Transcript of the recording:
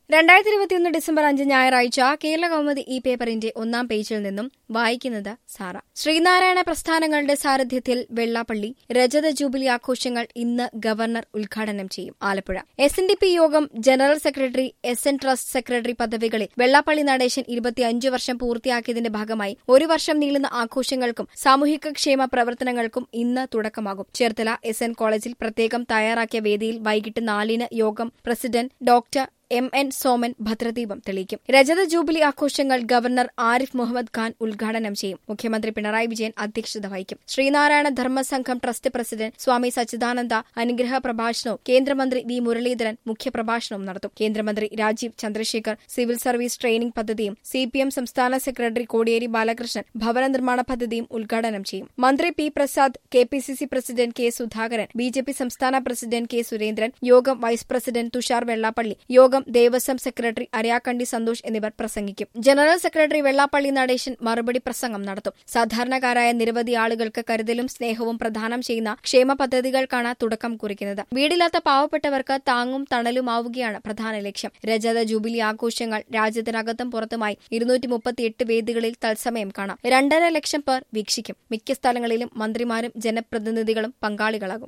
രണ്ടായിരത്തി ഇരുപത്തിയൊന്ന് ഡിസംബർ അഞ്ച് ഞായറാഴ്ച കേരള കൗമുദി ഈ പേപ്പറിന്റെ ഒന്നാം പേജിൽ നിന്നും വായിക്കുന്നത് സാറ ശ്രീനാരായണ പ്രസ്ഥാനങ്ങളുടെ സാരഥ്യത്തിൽ വെള്ളാപ്പള്ളി രജത ജൂബിലി ആഘോഷങ്ങൾ ഇന്ന് ഗവർണർ ഉദ്ഘാടനം ചെയ്യും Alappuzha S N D P യോഗം general secretary S N trust secretary പദവികളിൽ വെള്ളാപ്പള്ളി നടേശൻ ഇരുപത്തിയഞ്ച് വർഷം പൂർത്തിയാക്കിയതിന്റെ ഭാഗമായി ഒരു വർഷം നീളുന്ന ആഘോഷങ്ങൾക്കും സാമൂഹിക ക്ഷേമ പ്രവർത്തനങ്ങൾക്കും ഇന്ന് തുടക്കമാകും ചേർത്തല എസ് എൻ കോളേജിൽ പ്രത്യേകം തയ്യാറാക്കിയ വേദിയിൽ വൈകിട്ട് നാലിന് യോഗം president doctor M N Soman ഭദ്രദീപം തെളിയിക്കും രജത ജൂബിലി ആഘോഷങ്ങൾ ഗവർണർ ആരിഫ് മുഹമ്മദ് ഖാൻ ഉദ്ഘാടനം ചെയ്യും മുഖ്യമന്ത്രി പിണറായി വിജയൻ അധ്യക്ഷത വഹിക്കും ശ്രീനാരായണ ധർമ്മസംഘം ട്രസ്റ്റ് പ്രസിഡന്റ് സ്വാമി സച്ചിദാനന്ദ അനുഗ്രഹ പ്രഭാഷണവും കേന്ദ്രമന്ത്രി വി മുരളീധരൻ മുഖ്യപ്രഭാഷണവും നടത്തും കേന്ദ്രമന്ത്രി Rajeev Chandrasekhar civil service training പദ്ധതിയും സി പി എം സംസ്ഥാന സെക്രട്ടറി കോടിയേരി ബാലകൃഷ്ണൻ ഭവന നിർമ്മാണ പദ്ധതിയും ഉദ്ഘാടനം ചെയ്യും മന്ത്രി P Prasad K P C C president K Sudhakaran B J P സംസ്ഥാന പ്രസിഡന്റ് കെ സുരേന്ദ്രൻ യോഗം വൈസ് പ്രസിഡന്റ് തുഷാർ വെള്ളാപ്പള്ളി യോഗം ദേവസ്വം സെക്രട്ടറി അരിയാക്കണ്ടി സന്തോഷ് എന്നിവർ പ്രസംഗിക്കും ജനറൽ സെക്രട്ടറി വെള്ളാപ്പള്ളി നടേശൻ മറുപടി പ്രസംഗം നടത്തും സാധാരണക്കാരായ നിരവധി ആളുകൾക്ക് കരുതലും സ്നേഹവും പ്രദാനം ചെയ്യുന്ന ക്ഷേമ പദ്ധതികൾക്കാണ് തുടക്കം കുറിക്കുന്നത് വീടില്ലാത്ത പാവപ്പെട്ടവർക്ക് താങ്ങും തണലുമാവുകയാണ് പ്രധാന ലക്ഷ്യം രജത ജൂബിലി ആഘോഷങ്ങൾ രാജ്യത്തിനകത്തും പുറത്തുമായി ഇരുന്നൂറ്റി മുപ്പത്തിയെട്ട് വേദികളിൽ തത്സമയം കാണാം രണ്ടര ലക്ഷം പേർ വീക്ഷിക്കും മിക്ക സ്ഥലങ്ങളിലും മന്ത്രിമാരും ജനപ്രതിനിധികളും പങ്കാളികളാകും